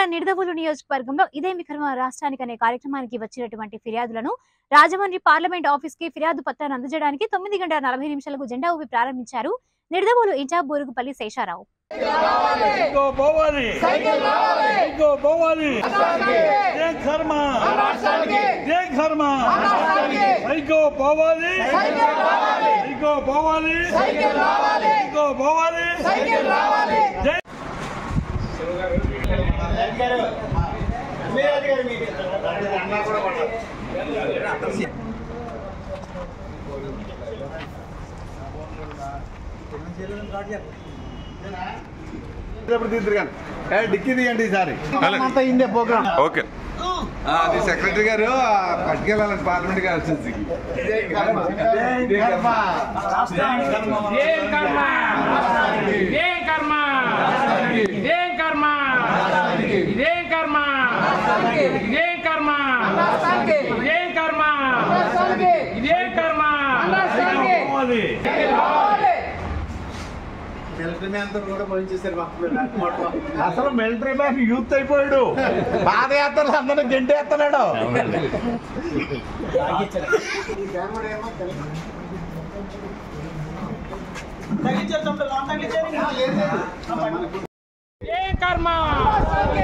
జిల్లా నిడదవోలు నియోజకవర్గంలో ఇదే విక్రమ రాష్ట్రానికి అనే కార్యక్రమానికి వచ్చినటువంటి ఫిర్యాదులను రాజమండ్రి పార్లమెంట్ ఆఫీస్ కి ఫిర్యాదు పత్రాన్ని అందజేయడానికి తొమ్మిది గంటల నలభై నిమిషాలకు జెండా ఊపి ప్రారంభించారు నిడదవోలు ఇన్ఛార్జ్ బోరుగుపల్లి శేషారావు సైకో పోవాలి సైకో పోవాలి జై కర్మ జై కర్మ సైకో పోవాలి సైకో పోవాలి సైకో పోవాలి జై ఎప్పుడు తీద్దరు కానీ ఏ, డిక్కీ తీయండి ఈసారి అంతా ఇందే ప్రోగ్రామ్ ఓకే అది సెక్రటరీ గారు పట్టుకెళ్ళాలని పార్లమెంట్ గారు వచ్చేసి జై కర్మ ఇదేం కర్మ ఇదేం కర్మ ఇదేం కర్మ ఇదేం కర్మ ఇదేం కర్మ ఇదేం కర్మ ఇదేం కర్మ పోవాలి అసలు మిలిటరీ మ్యాన్ యూత్ అయిపోయాడు పాదయాత్రలు అందరూ గెంటేస్తున్నాడు ఇదేం కర్మ